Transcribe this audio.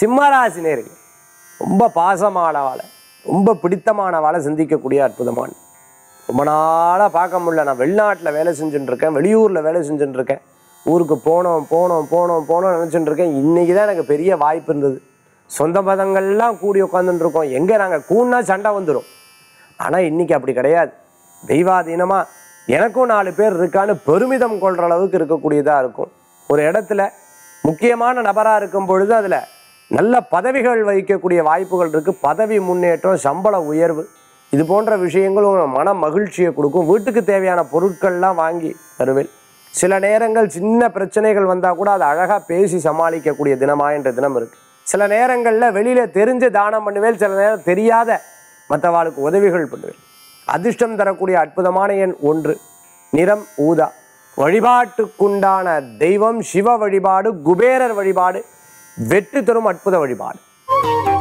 சிம்மராசி நேர்கள் ரொம்ப பாசமானவாளை ரொம்ப பிடித்தமானவாளை சிந்திக்கக்கூடிய அற்புதமான ரொம்ப நாளாக பார்க்க முடியல நான் வெளிநாட்டில் வேலை செஞ்சுட்டு இருக்கேன் வெளியூரில் வேலை செஞ்சுட்டு இருக்கேன் ஊருக்கு போனோம் போனோம் போனோம் போனோம் நினச்சிட்டு இருக்கேன் இன்றைக்கி தான் எனக்கு பெரிய வாய்ப்பு இருந்தது சொந்த பதங்கள்லாம் கூடி உட்காந்துட்டு இருக்கோம் எங்கே நாங்கள் கூடினா சண்டை வந்துடும் ஆனால் இன்றைக்கி அப்படி கிடையாது தெய்வாதீனமாக எனக்கும் நாலு பேர் இருக்கான்னு பெருமிதம் கொள்கிற அளவுக்கு இருக்கக்கூடியதாக இருக்கும் ஒரு இடத்துல முக்கியமான நபராக இருக்கும் பொழுது அதில் நல்ல பதவிகள் வகிக்கக்கூடிய வாய்ப்புகள் இருக்குது பதவி முன்னேற்றம் சம்பள உயர்வு இது போன்ற விஷயங்கள் உங்க மன மகிழ்ச்சியை கொடுக்கும் வீட்டுக்கு தேவையான பொருட்கள்லாம் வாங்கி தருவேன் சில நேரங்கள் சின்ன பிரச்சனைகள் வந்தால் கூட அதை அழகாக பேசி சமாளிக்கக்கூடிய தினமாக என்ற தினம் இருக்குது சில நேரங்களில் வெளியில் தெரிஞ்சு தானம் பண்ணுவேன் சில நேரம் தெரியாத மற்றவாளுக்கு உதவிகள் பண்ணுவேன் அதிர்ஷ்டம் தரக்கூடிய அற்புதமான எண் ஒன்று நிறம் ஊதா வழிபாட்டுக்குண்டான தெய்வம் சிவ வழிபாடு குபேரர் வழிபாடு வெற்றி தரும் அற்புத வழிபாடு